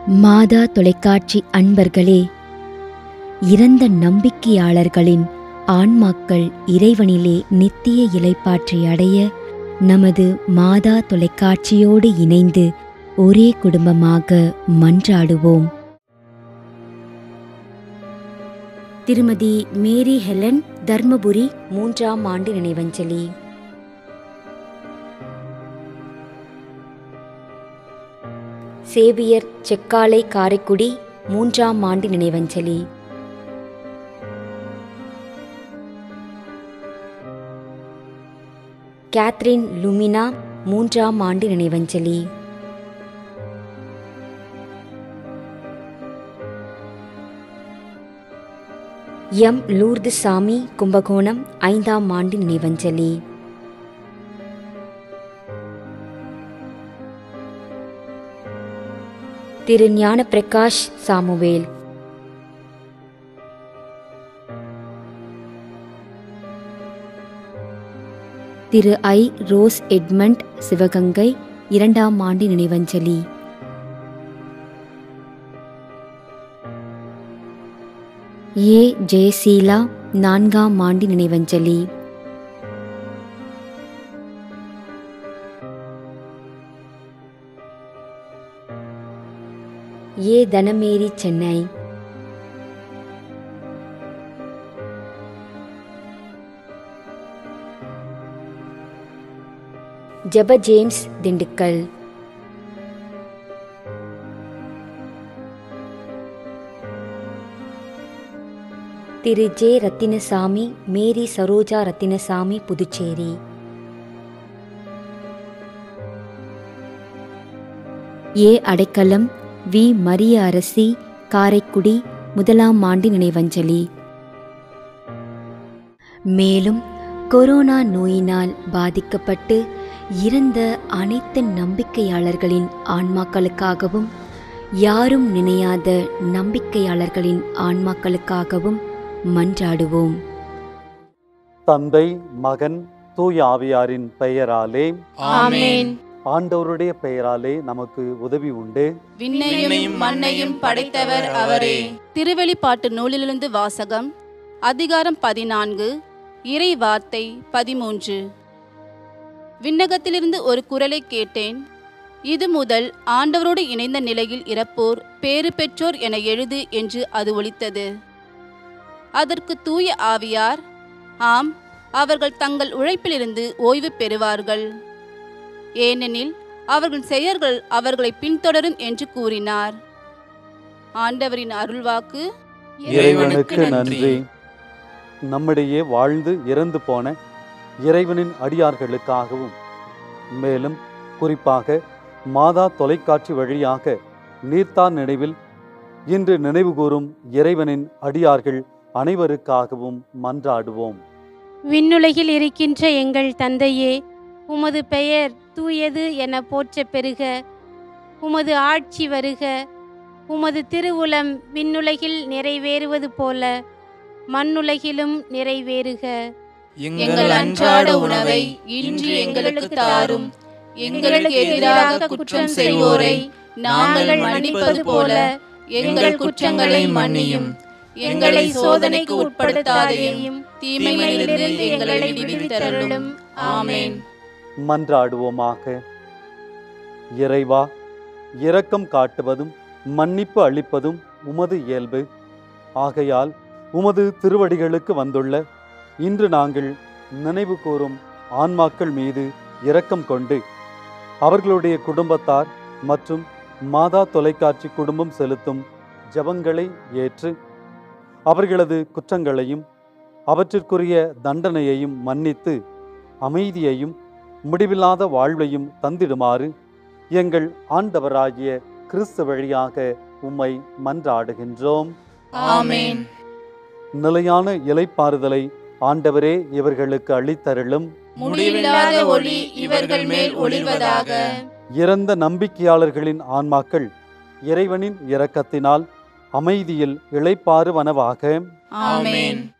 மாதா தொலைக்காட்சி அன்பர்களே இறந்த நம்பிக்கையாளர்களின் ஆன்மாக்கள் இறைவனிலே நித்திய இலைப்பாற்றி அடைய நமது மாதா தொலைக்காட்சியோடு இணைந்து ஒரே குடும்பமாக மன்றாடுவோம் திருமதி மேரி ஹெலன் தர்மபுரி மூன்றாம் ஆண்டு நினைவஞ்சலி சேவியர் செக்காலை காரைக்குடி மூன்றாம் ஆண்டு நினைவஞ்சலி கேத்ரின் லுமினா மூன்றாம் ஆண்டு நினைவஞ்சலி எம் லூர்து சாமி கும்பகோணம் ஐந்தாம் ஆண்டு நினைவஞ்சலி Thiru Gnana Prakash Samuel Thiru I Rose Edmund Sivagangai இரண்டாம் ஆண்டு நினைவஞ்சலி ஏ ஜெயசீலா நான்காம் ஆண்டு நினைவஞ்சலி ஏ Dhanamary Chennai Jeba James Dindigul Thiru J Rathinasamy Mary Saroja Rathinasamy Puducherry A Adaikalam V Maria அரசி காரைக்குடி முதலாம் ஆண்டு நினைவஞ்சலி மேலும் கொரோனா நோயினால் பாதிக்கப்பட்டு இறந்த அனைத்து நம்பிக்கையாளர்களின் ஆன்மாக்களுக்காகவும் யாரும் நினையாத நம்பிக்கையாளர்களின் ஆன்மாக்களுக்காகவும் மன்றாடுவோம் தந்தை மகன் தூய ஆவியாரின் பெயராலே ஆமென் ஆண்டவருடைய பெயராலே நமக்கு உதவி உண்டு விண்ணையும் மண்ணையும் படைத்தவர் அவரே திருவெளிப்பாட்டு நூலிலிருந்து வாசகம் அதிகாரம் பதினான்கு இறை வார்த்தை பதிமூன்று விண்ணகத்திலிருந்து ஒரு குரலை கேட்டேன் இது முதல் ஆண்டவரோடு இணைந்த நிலையில் இறப்போர் பேறு பெற்றோர் என எழுது என்று அது ஒலித்தது அதற்கு தூய ஆவியார் ஆம் அவர்கள் தங்கள் உழைப்பிலிருந்து ஓய்வு பெறுவார்கள் ஏனெனில் அவர்கள் செயல்கள் அவர்களை பின்தொடரும் என்று கூறினார் ஆண்டவரின் அருள்வாக்கு இறைவனுக்கு நன்றி நம்மிடையே வாழ்ந்து இறந்து போன இறைவனின் அடியார்களுக்காகவும் மேலும் குறிப்பாக மாதா தொலைக்காட்சி வழியாக நீர்த்தார் நினைவில் இன்று நினைவுகூரும் இறைவனின் அடியார்கள் அனைவருக்காகவும் மன்றாடுவோம் விண்ணுலகில் இருக்கின்ற எங்கள் தந்தையே உமது பெயர் தூயது என போற்றப் பெறுக உமது ஆட்சி வருக உமது திருவுளம் விண்ணுலகில் நிறைவேறுவது போல மண்ணுலகிலும் நிறைவேறுக எங்கள் அன்றாட உணவை இன்று எங்களுக்கு தாரும் எங்களுக்கு எதிராக குற்றம் செய்வோரை நாங்கள் மன்னிப்பது போல எங்கள் குற்றங்களை மன்னியும் எங்களை சோதனைக்கு உட்படுத்தாதையும் தீமையிலிருந்து எங்களை விடுவித்தருளும் ஆமென் மன்றாடுவோமாக இறைவா இரக்கம் காட்டுவதும் மன்னிப்பு அளிப்பதும் உமது இயல்பு ஆகையால் உமது திருவடிகளுக்கு வந்துள்ள இன்று நாங்கள் நினைவு கூறும் ஆன்மாக்கள் மீது இரக்கம் கொண்டு அவர்களுடைய குடும்பத்தார் மற்றும் மாதா தொலைக்காட்சி குடும்பம் செலுத்தும் ஜபங்களை ஏற்று அவர்களது குற்றங்களையும் அவற்றிற்குரிய தண்டனையையும் மன்னித்து அமைதியையும் முடிவில்லாத வாழ்வையும் தந்திடுமாறு எங்கள் ஆண்டவராகிய கிறிஸ்து வழியாக உம்மை மன்றாடுகின்றோம் ஆமென் நிலையான இலைப்பாறுதலை ஆண்டவரே இவர்களுக்கு அளித்தருளும் முடிவில்லாத ஒளி இவர்கள் மேல் ஒளிர்வதாக இறந்த நம்பிக்கையாளர்களின் ஆன்மாக்கள் இறைவனின் இரக்கத்தினால் அமைதியில் இளைப்பாறுவனவாக ஆமென்